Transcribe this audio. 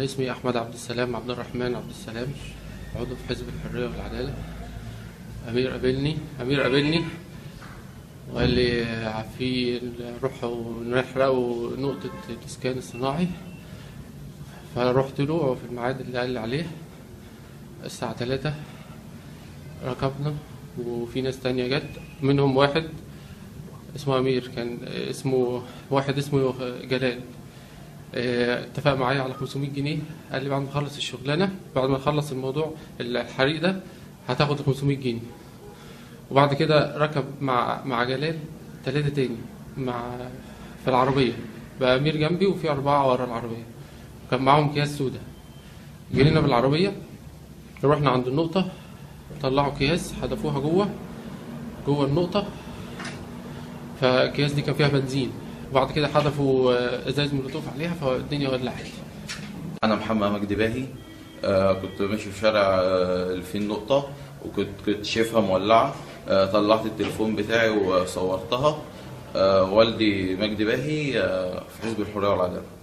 أنا اسمي أحمد عبد السلام عبد الرحمن عبد السلام عضو في حزب الحرية والعدالة أمير قابلني أمير قابلني وقال لي في روحوا نحرقوا نقطة الإسكان الصناعي فرحت له في الميعاد اللي قال لي عليه الساعة تلاتة ركبنا وفي ناس تانية جت منهم واحد اسمه أمير كان اسمه واحد اسمه جلال اه، اتفق معايا على 500 جنيه قال لي بعد ما اخلص الشغلانه بعد ما اخلص الموضوع الحريق ده هتاخد 500 جنيه وبعد كده ركب مع مع جلال ثلاثة تاني مع في العربية بقى أمير جنبي وفي أربعة ورا العربية كان معاهم أكياس سودا جرينا بالعربية رحنا عند النقطة طلعوا أكياس حدفوها جوه جوه النقطة فالأكياس دي كان فيها بنزين وبعد كده حدفوا آه، ازاز مولوتوف عليها فالدنيا ولعت انا محمد مجدي باهي آه، كنت ماشي في شارع آه، اللي فيه النقطة وكنت كنت شايفها مولعة آه، طلعت التليفون بتاعي وصورتها آه، والدي مجدي باهي آه، في حزب الحرية والعدالة